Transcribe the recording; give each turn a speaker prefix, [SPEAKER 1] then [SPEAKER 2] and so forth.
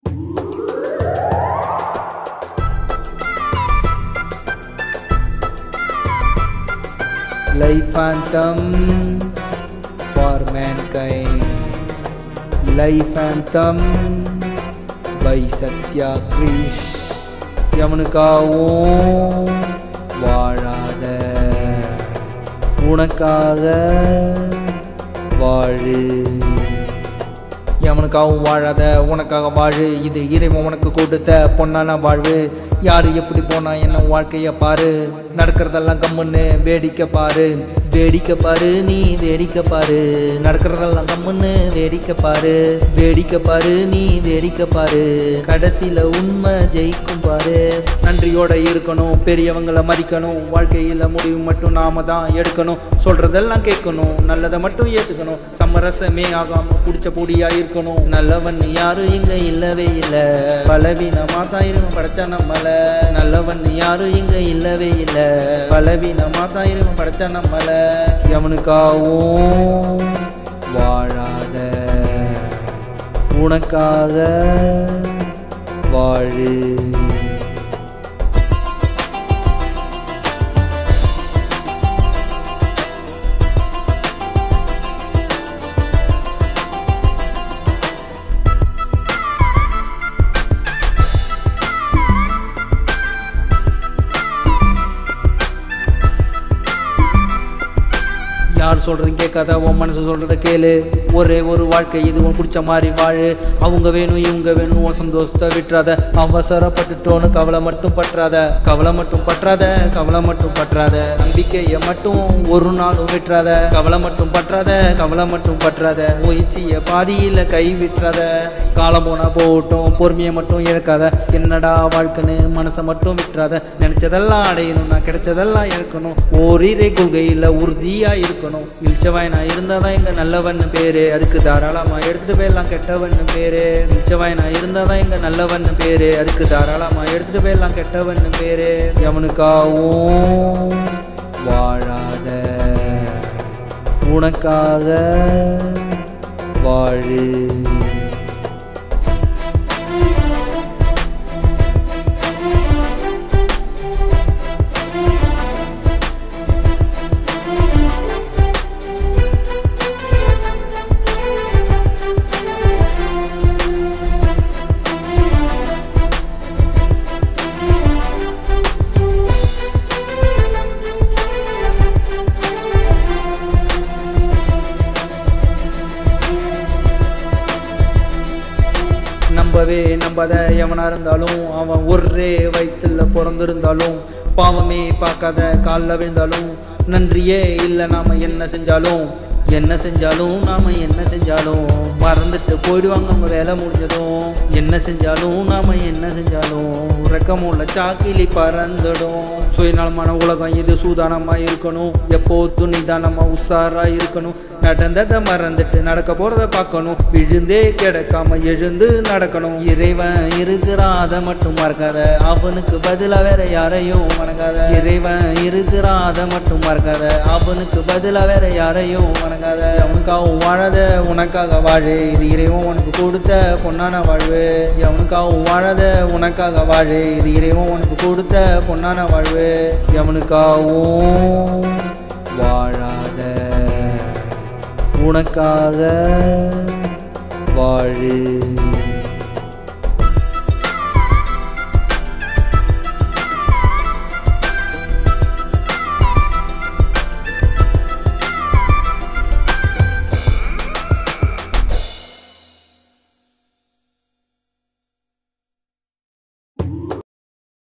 [SPEAKER 1] life anthem for mankind. Life anthem by Satya Krish. எவனுக்காகவும் வாழாத உனக்காக வாழு எவனுக்காகவும் வாழாத உனக்காக வாழு இது இறைவன் உனக்கு கொடுத்த பொன்னான வாழ்வு யாரு எப்படி போனா என்ன வாழ்க்கைய பாரு நடக்கிறதெல்லாம் கம்முன்னு வேடிக்கை பாரு வேடிக்கை பாரு நீ வேடிக்கை பாரு நடக்கிறதெல்லாம் கம்முன்னு வேடிக்கை பாரு வேடிக்கை பாரு நீ வேடிக்கை பாரு கடைசியில உண்மை ஜெயிக்கும் பாரு நன்றியோட இருக்கணும் பெரியவங்களை மதிக்கணும் வாழ்க்கையில முடிவு மட்டும் நாம தான் எடுக்கணும் சொல்றதெல்லாம் கேட்கணும் நல்லதை மட்டும் ஏத்துக்கணும் சமரசமே ஆகாம புடிச்ச பொடியா இருக்கணும் நல்லவன் யாரும் இங்க இல்லவே இல்ல பலவீனமா தான் இருக்கும் படைச்சா நம்மள நல்லவன் யாரும் இங்க இல்லவே இல்ல பலவீனமா தான் இருக்கும் படைச்சா நம்மள எவனுக்காகவும் வாழாத உனக்காக வாழு யார் சொல்றதும் கேட்காத உன் மனசு சொல்றத கேளு ஒரே ஒரு வாழ்க்கை இது உன் பிடிச்ச மாதிரி வாழு அவங்க வேணும் இவங்க வேணும் உன் சந்தோஷத்தை விட்டுறாத அவசரப்பட்டுட்டோன்னு கவலை மட்டும் பற்றாத கவலை மட்டும் பற்றாத கவலை மட்டும் பற்றாத நம்பிக்கையை மட்டும் ஒரு நாளும் விட்டுறாத கவலை மட்டும் பற்றாத கவலை மட்டும் பற்றாத முயற்சிய பாதியில கை விட்டுறாத காலம் போனா போகட்டும் பொறுமையை மட்டும் இழக்காத என்னடா வாழ்க்கைன்னு மனசை மட்டும் விட்டுறாத நினைச்சதெல்லாம் அடையணும் நான் கிடைச்சதெல்லாம் இழக்கணும் ஓரிரை கொள்கையில் உறுதியா இருக்கணும் இழிச்சவாய் நான் இருந்தாதான் எங்க நல்லவன்னு பேரு அதுக்கு தாராளமா எடுத்துட்டு போயிடலாம் கெட்டவன்னு பேரு இழிச்சவாய் நான் இருந்தாதான் எங்க நல்லவன்னு பேரு அதுக்கு தாராளமா எடுத்துட்டு போயிடலாம் கெட்டவன்னு பேரு எவனுக்காகவும் வாழாத உனக்காக வாழு நம்பவே நம்பாத எவனா இருந்தாலும் அவன் ஒரே வயிற்றுல பிறந்திருந்தாலும் பாவமே பார்க்காத காலில் விழுந்தாலும் நன்றியே இல்லை நாம என்ன செஞ்சாலும் என்ன செஞ்சாலும் நாம என்ன செஞ்சாலும் மறந்துட்டு போயிடுவாங்க அவங்க வேலை முடிஞ்சதும் என்ன செஞ்சாலும் நாம என்ன செஞ்சாலும் ரெக்கமுள்ள சாக்கிலி பறந்துடும் சுயநலமான உலகம் இது சூதானமா இருக்கணும் எப்போ துணிதானமா உஷாரா இருக்கணும் நடந்ததை மறந்துட்டு நடக்க போறத பார்க்கணும் விழுந்தே கிடக்காம எழுந்து நடக்கணும் இறைவன் இருக்கிறான் அதை மட்டும் மறக்காத அவனுக்கு பதிலா வேற யாரையும் வணங்காத இறைவன் இருக்கிறான் அதை மட்டும் மறக்காத அவனுக்கு பதிலா வேற யாரையும் வணங்காத அவனுக்காகவும் வாழாத உனக்காக வாழு இது இறைவன் உனக்கு கொடுத்த பொன்னான வாழ்வு எவனுக்காகவும் வாழாத உனக்காக வாழு இது இறைவன் உனக்கு கொடுத்த பொன்னான வாழ்வு எவனுக்காகவும் வாழாத உனக்காக வாழு